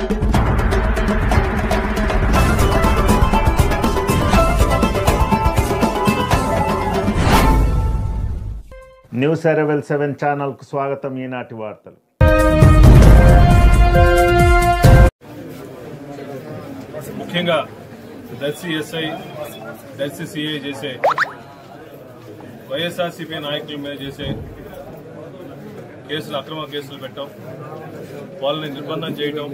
News అరవెల్ seven ఛానల్కు స్వాగతం ఈనాటి వార్తలు ముఖ్యంగా దర్శి ఎస్ఐ దర్శి సిఐ చేసే వైఎస్ఆర్సీపీ నాయకుల మీద చేసే కేసులు అక్రమ కేసులు పెట్టడం వాళ్ళని నిర్బంధం చేయడం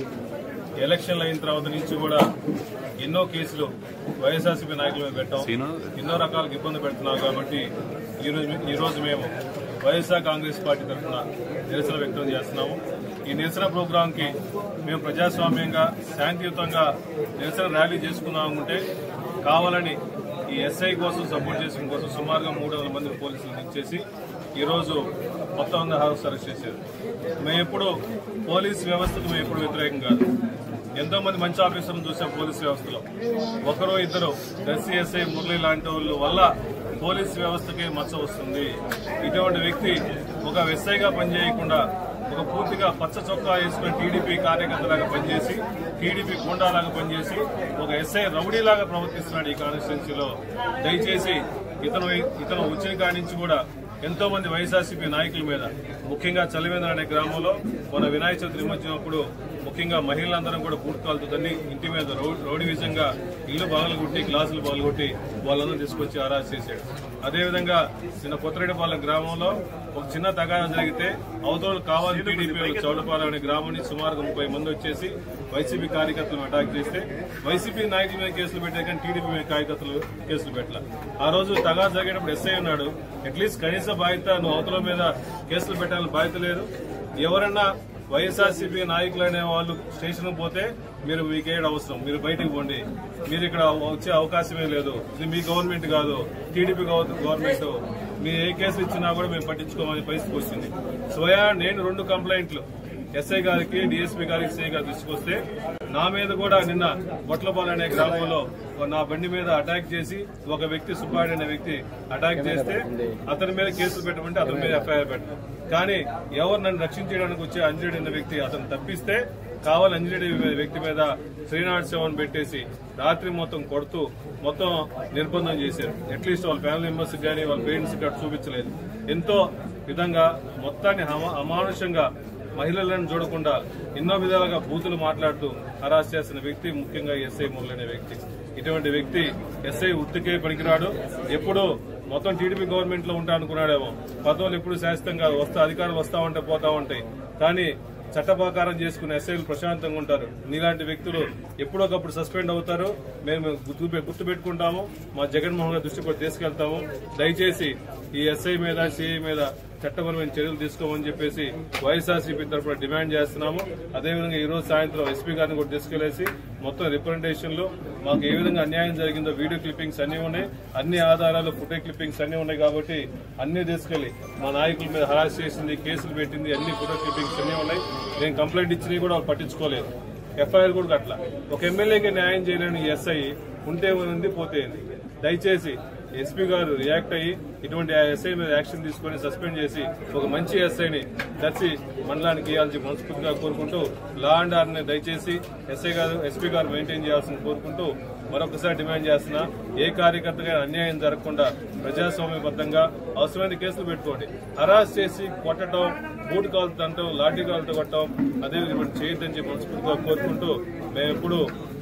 ఎలక్షన్లు అయిన తర్వాత నుంచి కూడా ఎన్నో కేసులు వైఎస్ఆర్సీపీ నాయకుల మీద పెట్టడం ఎన్నో రకాలకు ఇబ్బంది పెడుతున్నారు కాబట్టి ఈ రోజు ఈ రోజు మేము వైఎస్ఆర్ కాంగ్రెస్ పార్టీ తరఫున నిరసన వ్యక్తం చేస్తున్నాము ఈ నిరసన ప్రోగ్రాం కి మేము ప్రజాస్వామ్యంగా శాంతియుతంగా నిరసన ర్యాలీ చేసుకుందాం అనుకుంటే కావాలని ఈ ఎస్ఐ కోసం సపోర్ట్ చేసిన కోసం సుమారుగా మూడు వందల మంది పోలీసులు ఇచ్చేసి ఈ రోజు మొత్తం మంది హౌస్ అరెస్ట్ చేశారు మేము ఎప్పుడు పోలీస్ వ్యవస్థకు మేము ఎప్పుడు వ్యతిరేకం కాదు ఎంతో మంది మంచి ఆఫీసర్లను చూసాం పోలీస్ వ్యవస్థలో ఒకరో ఇద్దరు దర్శి ఎస్ఐ మురళి లాంటి వాళ్ళ వల్ల పోలీస్ వ్యవస్థకే మచ్చ వస్తుంది ఇటువంటి వ్యక్తి ఒక ఎస్ఐగా పనిచేయకుండా ఒక పూర్తిగా పచ్చ చొక్కా వేసుకుని టీడీపీ కార్యకర్తలాగా పనిచేసి టీడీపీ గుండాలాగా పనిచేసి ఒక ఎస్ఐ రౌడీలాగా ప్రవర్తిస్తున్నాడు ఈ కాన్స్టిట్యున్సీలో దయచేసి ఇతను ఇతను వచ్చిన కాడి నుంచి కూడా ఎంతో మంది వైఎస్ఆర్సీపీ నాయకుల మీద ముఖ్యంగా చలివేంద్ర అనే గ్రామంలో మన వినాయక చవితి నిమజ్జనప్పుడు ముఖ్యంగా మహిళలందరం కూడా పూర్తికాలతో తన్ని ఇంటి మీద రౌ- రౌడీ విధంగా ఇల్లు పగలగొట్టి గ్లాసులు పగలగొట్టి వాళ్ళందరూ తీసుకొచ్చి ఆరాధ చేశాడు అదేవిధంగా చిన్న కొత్తరెడ్డిపాలెం గ్రామంలో ఒక చిన్న తగాదా జరిగితే అవతల కావాలి టీడీపీ చౌడపాలెం అనే గ్రామం నుంచి సుమారుగా ముప్పై మంది వచ్చేసి వైసీపీ కార్యకర్తలను అటాక్ చేస్తే వైసీపీ నాయకుల మీద కేసులు పెట్టే కానీ టీడీపీ మీద కార్యకర్తలు కేసులు పెట్టాల ఆ రోజు తగా జరిగేటప్పుడు ఎస్ఐ ఉన్నాడు అట్లీస్ట్ కనీస బాధ్యత నువ్వు అవతల మీద కేసులు పెట్టాలని బాధ్యత లేదు ఎవరన్నా వైఎస్ఆర్సీపీ నాయకులు అనే వాళ్ళు స్టేషన్ పోతే మీరు మీకేడు అవసరం మీరు బయటకు పోండి మీరు ఇక్కడ వచ్చే అవకాశమే లేదు ఇది మీ గవర్నమెంట్ కాదు టీడీపీ గవర్నమెంట్ మీరు ఏ కేసు ఇచ్చినా కూడా మేము పట్టించుకోమని పరిస్థితి వచ్చింది స్వయా నేను రెండు కంప్లైంట్లు ఎస్ఐ గారికి డిఎస్పీ గారికి సిఐ గారికి తీసుకొస్తే నా మీద కూడా నిన్న బొట్లపాలెం అనే గ్రామంలో నా బండి మీద అటాక్ చేసి ఒక వ్యక్తి సుబ్బాడి అనే వ్యక్తి అటాక్ చేస్తే అతని మీద కేసులు పెట్టమంటే అతని మీద ఎఫ్ఐఆర్ పెట్టడం కానీ ఎవరు నన్ను రక్షించడానికి వచ్చే అంజనేయుడు అనే వ్యక్తి అతను తప్పిస్తే కావాలి అంజనేయుడు వ్యక్తి మీద శ్రీనాథ్ సెవెన్ పెట్టేసి రాత్రి మొత్తం కొడుతూ మొత్తం నిర్బంధం చేశారు అట్లీస్ట్ వాళ్ళ ఫ్యామిలీ మెంబర్స్ కానీ వాళ్ళ పేరెంట్స్ అటు చూపించలేదు ఎంతో విధంగా మొత్తాన్ని అమా- అమానుషంగా మహిళలను చూడకుండా ఎన్నో విధాలుగా బూతులు మాట్లాడుతూ హరాస్ చేసిన వ్యక్తి ముఖ్యంగా ఎస్ఐ మురళి అనే వ్యక్తి ఇటువంటి వ్యక్తి ఎస్ఐ ఉత్తికే పనికిరాడు ఎప్పుడు మొత్తం టీడీపీ గవర్నమెంట్ లో ఉంటా అనుకున్నాడేమో పదవులు ఎప్పుడు శాశ్వతంగా వస్తా అధికారులు వస్తా ఉంటే పోతా ఉంటాయి కానీ చట్టప్రకారం చేసుకునే ఎస్ఐలు ప్రశాంతంగా ఉంటారు నీలాంటి వ్యక్తులు ఎప్పుడొకప్పుడు సస్పెండ్ అవుతారు మేము గుర్తు గుర్తు పెట్టుకుంటాము మా జగన్మోహన్ గారి దృష్టి కూడా తీసుకెళ్తాము దయచేసి ఈ ఎస్ఐ మీద సిఐ మీద చట్టపరమైన చర్యలు తీసుకోమని చెప్పేసి వైఎస్ఆర్సీపీ తరఫున డిమాండ్ చేస్తున్నాము అదేవిధంగా ఈ రోజు సాయంత్రం ఎస్పీ గారిని కూడా తీసుకెళ్లేసి మొత్తం రిప్రజెంటేషన్లు మాకు ఏ విధంగా అన్యాయం జరిగిందో వీడియో క్లిప్పింగ్స్ అన్ని ఉన్నాయి అన్ని ఆధారాలు ఫోటో క్లిప్పింగ్స్ అన్ని ఉన్నాయి కాబట్టి అన్ని తీసుకెళ్లి మా నాయకుల మీద హరాస్ చేసింది కేసులు పెట్టింది అన్ని ఫోటో క్లిప్పింగ్స్ అన్ని ఉన్నాయి నేను కంప్లైంట్ ఇచ్చినవి కూడా వాళ్ళు పట్టించుకోలేదు ఎఫ్ఐఆర్ కూడా అట్లా ఒక ఎమ్మెల్యేకి న్యాయం చేయలేని ఎస్ఐ ఉంటే ఉంది పోతే ఉంది. దయచేసి ఎస్పీ గారు రియాక్ట్ అయ్యి ఇటువంటి ఎస్ఐ మీద యాక్షన్ తీసుకొని సస్పెండ్ చేసి ఒక మంచి ఎస్ఐని దర్శి మండలానికి ఇవ్వాల్సి మనస్ఫూర్తిగా కోరుకుంటూ లా అండ్ ఆర్డర్ని దయచేసి ఎస్ఐ గారు ఎస్పీ గారు మెయింటైన్ చేయాల్సిన కోరుకుంటూ మరొకసారి డిమాండ్ చేస్తున్నా ఏ కార్యకర్తగా అన్యాయం జరగకుండా ప్రజాస్వామ్యబద్ధంగా అవసరమైన కేసులు పెట్టుకోండి హరాస్ చేసి కొట్టడం బూట్ కాలుతో అంటాం లాఠీ కాలుతో కొట్టడం అదేవిధంగా ఇప్పుడు చేయొద్దని చెప్పి మనస్ఫూర్తిగా కోరుకుంటూ మేము ఎప్పుడు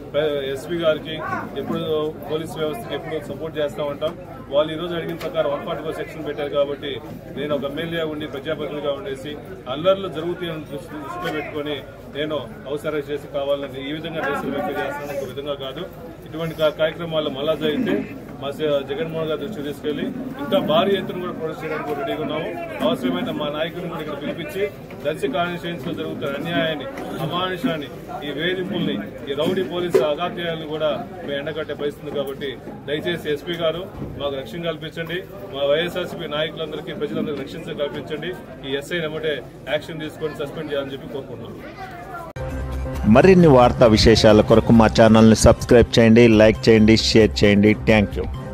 ఎస్పీ గారికి ఎప్పుడు పోలీస్ వ్యవస్థకి ఎప్పుడు సపోర్ట్ చేస్తా ఉంటాం వాళ్ళు ఈ రోజు అడిగిన ప్రకారం వన్ ఫార్టీ ఫోర్ సెక్షన్ పెట్టారు కాబట్టి నేను ఒక ఎమ్మెల్యే ఉండి ప్రజాప్రతినిధిగా ఉండేసి అల్లర్లు జరుగుతాయని దృష్టి దృష్టిలో పెట్టుకొని నేను అవసరం చేసి కావాలని ఈ విధంగా నిరసన వ్యక్తం చేస్తున్నాను ఒక విధంగా కాదు ఇటువంటి కా- కార్యక్రమాలు మళ్ళా జరిగితే మా స- జగన్మోహన్ గారి దృష్టికి తీసుకెళ్లి ఇంకా భారీ ఎత్తున కూడా ప్రొడక్ట్ చేయడానికి కూడా రెడీగా ఉన్నాము అవసరమైన మా నాయకులను కూడా ఇక్కడ పిలిపించి దర్శి కాన్స్టిట్యూన్స్ లో జరుగుతున్న అన్యాయాన్ని అమానుషాన్ని ఈ వేధింపుల్ని ఈ రౌడీ పోలీసు అగాత్యాలను కూడా మేము ఎండగట్టే పరిస్థితుంది కాబట్టి దయచేసి ఎస్పీ గారు మాకు రక్షణ కల్పించండి మా వైఎస్ఆర్సీపీ నాయకులందరికీ ప్రజలందరికీ రక్షణ కల్పించండి ఈ ఎస్ఐ నమ్మటే యాక్షన్ తీసుకొని సస్పెండ్ చేయాలని చెప్పి కోరుకుంటున్నాం మరిన్ని వార్తా విశేషాల కొరకు మా ఛానల్ని సబ్స్క్రైబ్ చేయండి లైక్ చేయండి షేర్ చేయండి థ్యాంక్ యూ